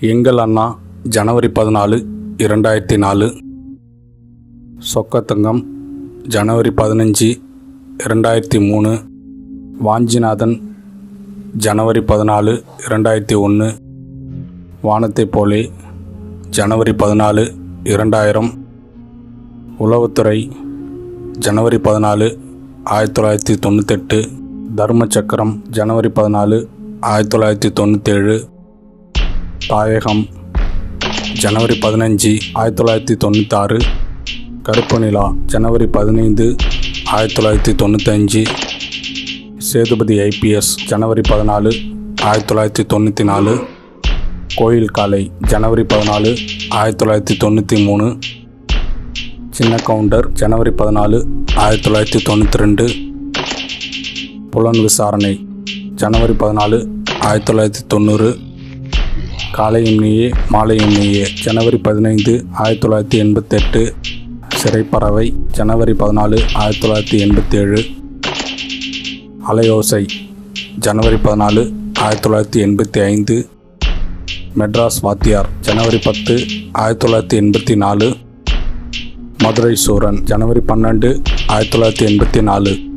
எங்கள் அண்ணா ஜனவரி பதினாலு இரண்டாயிரத்தி நாலு சொக்கத்தங்கம் ஜனவரி பதினஞ்சு இரண்டாயிரத்தி மூணு வாஞ்சிநாதன் ஜனவரி பதினாலு இரண்டாயிரத்தி ஒன்று வானத்தை போலே ஜனவரி பதினாலு இரண்டாயிரம் உளவுத்துறை ஜனவரி பதினாலு ஆயிரத்தி தொள்ளாயிரத்தி தொண்ணூத்தெட்டு தர்மச்சக்கரம் ஜனவரி பதினாலு ஆயிரத்தி தொள்ளாயிரத்தி தொண்ணூற்றேழு தாயகம் ஜனவரி பதினஞ்சு ஆயிரத்தி தொள்ளாயிரத்தி தொண்ணூத்தாறு கருப்பு நிலா ஜனவரி பதினைந்து ஆயிரத்தி தொள்ளாயிரத்தி தொண்ணூத்தஞ்சு சேதுபதி ஐபிஎஸ் ஜனவரி பதினாலு ஆயிரத்தி தொள்ளாயிரத்தி தொண்ணூற்றி நாலு கோயில் காலை ஜனவரி பதினாலு ஆயிரத்தி தொள்ளாயிரத்தி தொண்ணூற்றி மூணு சின்ன கவுண்டர் ஜனவரி பதினாலு ஆயிரத்தி தொள்ளாயிரத்தி தொண்ணூற்றி ரெண்டு புலன் விசாரணை ஜனவரி பதினாலு ஆயிரத்தி தொள்ளாயிரத்தி தொண்ணூறு காலையும் நீயே மாலையும் நீயே ஜனவரி பதினைந்து ஆயிரத்தி தொள்ளாயிரத்தி எண்பத்தெட்டு சிறைப்பறவை ஜனவரி பதினாலு ஆயிரத்தி தொள்ளாயிரத்தி எண்பத்தேழு அலையோசை ஜனவரி பதினாலு ஆயிரத்தி தொள்ளாயிரத்தி எண்பத்தி ஐந்து மெட்ராஸ் வாத்தியார் ஜனவரி பத்து ஆயிரத்தி தொள்ளாயிரத்தி எண்பத்தி நாலு மதுரை சூரன் ஜனவரி பன்னெண்டு ஆயிரத்தி தொள்ளாயிரத்தி எண்பத்தி நாலு